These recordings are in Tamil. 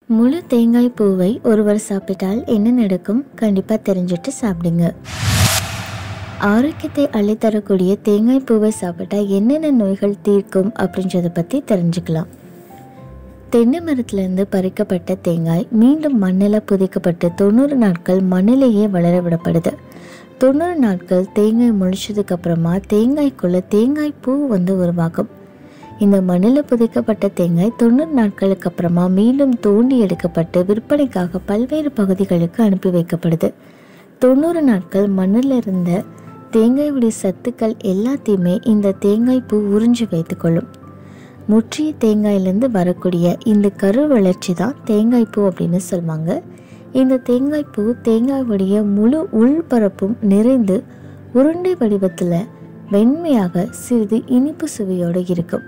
முழு தேங்காய் பூவை ஒருவர் சாப்பிட்டால் என்ன நடக்கும் கண்டிப்பாக தெரிஞ்சுட்டு சாப்பிடுங்க ஆரோக்கியத்தை அள்ளித்தரக்கூடிய தேங்காய் பூவை சாப்பிட்டா என்னென்ன நோய்கள் தீர்க்கும் அப்படின்றத பற்றி தெரிஞ்சுக்கலாம் தென்னை மரத்திலிருந்து பறிக்கப்பட்ட தேங்காய் மீண்டும் மண்ணில் புதைக்கப்பட்டு தொண்ணூறு நாட்கள் மண்ணிலேயே வளர விடப்படுது தொண்ணூறு நாட்கள் தேங்காய் முழிச்சதுக்கு அப்புறமா தேங்காய்க்குள்ள தேங்காய் பூ வந்து உருவாகும் இந்த மண்ணில் புதைக்கப்பட்ட தேங்காய் தொண்ணூறு நாட்களுக்கு அப்புறமா மீண்டும் தோண்டி எடுக்கப்பட்டு விற்பனைக்காக பல்வேறு பகுதிகளுக்கு அனுப்பி வைக்கப்படுது தொண்ணூறு நாட்கள் மண்ணில் இருந்த தேங்காயுடைய சத்துக்கள் எல்லாத்தையுமே இந்த தேங்காய் பூ உறிஞ்சி வைத்துக்கொள்ளும் முற்றிய தேங்காயிலேருந்து வரக்கூடிய இந்த கரு வளர்ச்சி தான் தேங்காய் பூ அப்படின்னு சொல்லுவாங்க இந்த தேங்காய் பூ தேங்காயுடைய முழு உள்பரப்பும் நிறைந்து உருண்டை வடிவத்தில் வெண்மையாக சிறிது இனிப்பு சுவையோடு இருக்கும்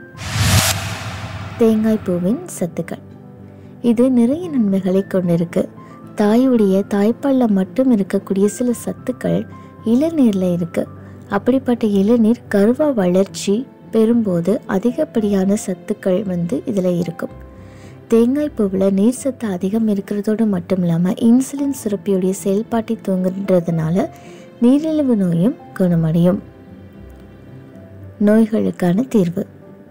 தேங்காய் பூவின் சத்துக்கள் இது நிறைய நன்மைகளை கொண்டிருக்கு தாயுடைய தாய்ப்பாலில் மட்டும் இருக்கக்கூடிய சில சத்துக்கள் இளநீரில் இருக்கு அப்படிப்பட்ட இளநீர் கருவா வளர்ச்சி பெறும்போது அதிகப்படியான சத்துக்கள் வந்து இதில் இருக்கும் தேங்காய் பூவில் நீர் சத்து அதிகம் இருக்கிறதோடு மட்டும் இல்லாமல் இன்சுலின் சுரப்பியுடைய செயல்பாட்டை தூங்குன்றதுனால நீரிழிவு நோயும் குணமடையும் நோய்களுக்கான தீர்வு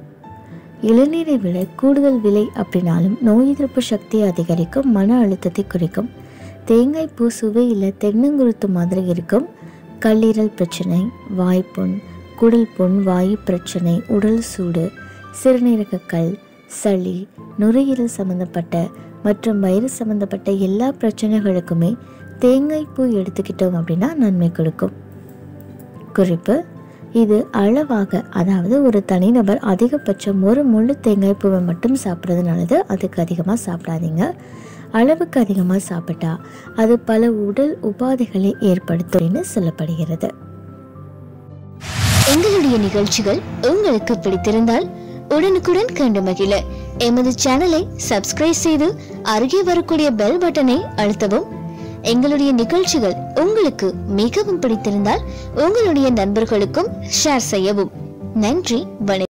இளநீரை விட கூடுதல் விலை அப்படின்னாலும் நோய் எதிர்ப்பு சக்தியை அதிகரிக்கும் மன அழுத்தத்தை குறைக்கும் தேங்காய் பூ சுவையில் தென்னங்குருத்து மாதிரி இருக்கும் கல்லீரல் பிரச்சனை வாய்ப்புண் குடல் புண் வாயு பிரச்சனை உடல் சூடு சிறுநீரக கல் சளி நுரையீரல் சம்மந்தப்பட்ட மற்றும் வயிறு சம்மந்தப்பட்ட எல்லா பிரச்சனைகளுக்குமே தேங்காய் பூ எடுத்துக்கிட்டோம் அப்படின்னா நன்மை கொடுக்கும் குறிப்பு இது அளவாக அதாவது ஒரு தனிநபர் அதிகபட்சம் ஒரு முழு தேங்காய் பூவை மட்டும் சாப்பிட்றது நல்லது அதுக்கு அதிகமாக சாப்பிடாதீங்க அளவுக்கு அதிகமாக சாப்பிட்டா அது பல உடல் உபாதைகளை ஏற்படுத்தும்னு சொல்லப்படுகிறது எங்களுடைய நிகழ்ச்சிகள் உங்களுக்கு பிடித்திருந்தால் உடனுக்குடன் கண்டு மகிழ எமது சேனலை சப்ஸ்கிரைப் செய்து அருகே வரக்கூடிய பெல் பட்டனை அழுத்தவும் எங்களுடைய நிகழ்ச்சிகள் உங்களுக்கு மிகவும் பிடித்திருந்தால் உங்களுடைய நண்பர்களுக்கும் ஷேர் செய்யவும் நன்றி வணக்கம்